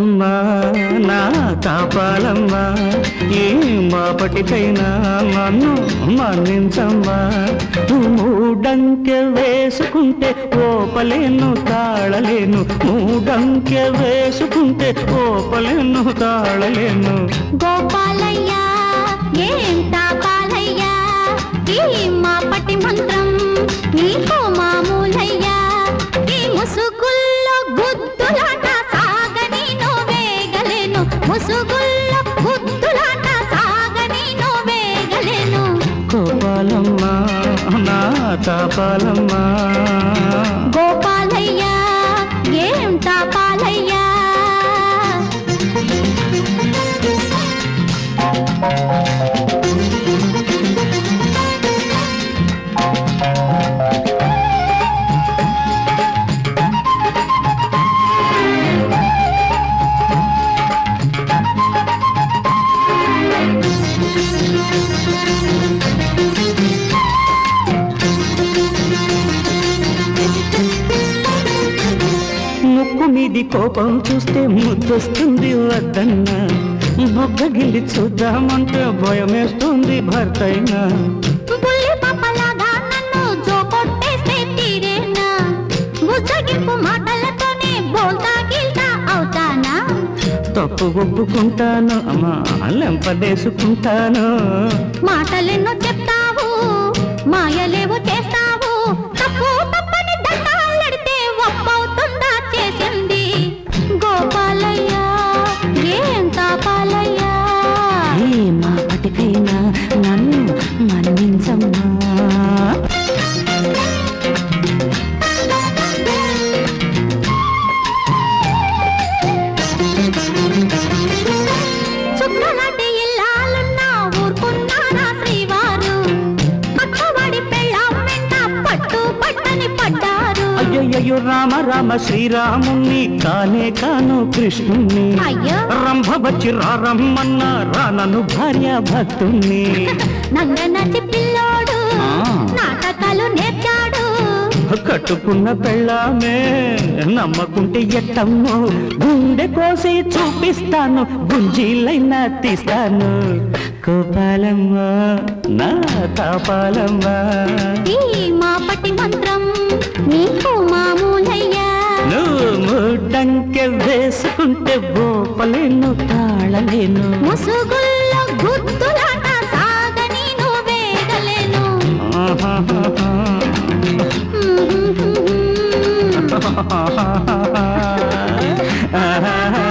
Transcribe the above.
గోపాలమ్మా నా కాపాలమ్మా ఈ మాపటికైనా నన్ను మన్నించమ్మా నువ్వు మూడంకె వేసుకుంటే ఓపలేను తాళలేను మూడంకె వేసుకుంటే ఓపలేను తాళలేను గోపాలయ్యా ఏం తాపాలయ్యా ఈ మాపటి మంత్రం నీకు మామూలయ్యా ఈ ముసుగుల్లో గుద్దులాట సాగని వేగలేను ముసుగుల్లో గుద్దులాట సాగని వేగలేను గోపాలమ్మా నా కాపాలమ్మా గోపాలయ్యా ఏం తాపాలయ్యా ముక్కు మీది కోపం చూస్తే ముద్దొస్తుంది వద్దన్నా బొగ్గ గిల్లి చూద్దామంటే భయమేస్తుంది భర్తైనా బుల్లి పాపలాగా నన్ను జోకొట్టేస్తే తీరేనా బుజ్జగింపు మాటలతోనే బోల్తా గిల్తా అవుతానా తప్పు ఒప్పుకుంటాను అమ్మా లెంపడేసుకుంటాను మాటలెన్నో చెప్తావు మాయలేవో చేస్తావు తప్పు తప్పని దండాలెడితే ఒప్పవుతుందా చేసింది గోపాలయ్యా ఏం తాపాలయ్యా ఈ మాపటికైనా నన్ను మన్నించమ్మా చుక్కలాంటి ఇల్లాలున్నా ఊరుకున్నారా శ్రీవారు పక్కవాడి పెళ్ళాం వెంట పట్టు పట్టని పడ్డారు అయ్యయ్యో రామ రామ శ్రీరాముణ్ణి కానే కాను కృష్ణుణ్ణి అయ్యో రంభ వచ్చి రారమ్మన్న రానను భార్య భక్తుణ్ణి నంగనటి పిల్లోడు ఆ. నాటకాలు నేర్చాడు కట్టుకున్న పెళ్ళామే నమ్మకుంటే ఎట్టమ్మో గుండె కోసి చూపిస్తాను గుంజీలైనా తీస్తాను కోపాలమ్మ నా తాపాలమ్మ ఈ మాపటి మంత్రం నీకు మామూలయ్యా నువ్వు మూడంకె వేసుకుంటే బోపలేను తాళలేను ముసుగుల్లో గుర్తులాట సాగని వేగలేను ఆహాహాహా. ఆహాహాహా.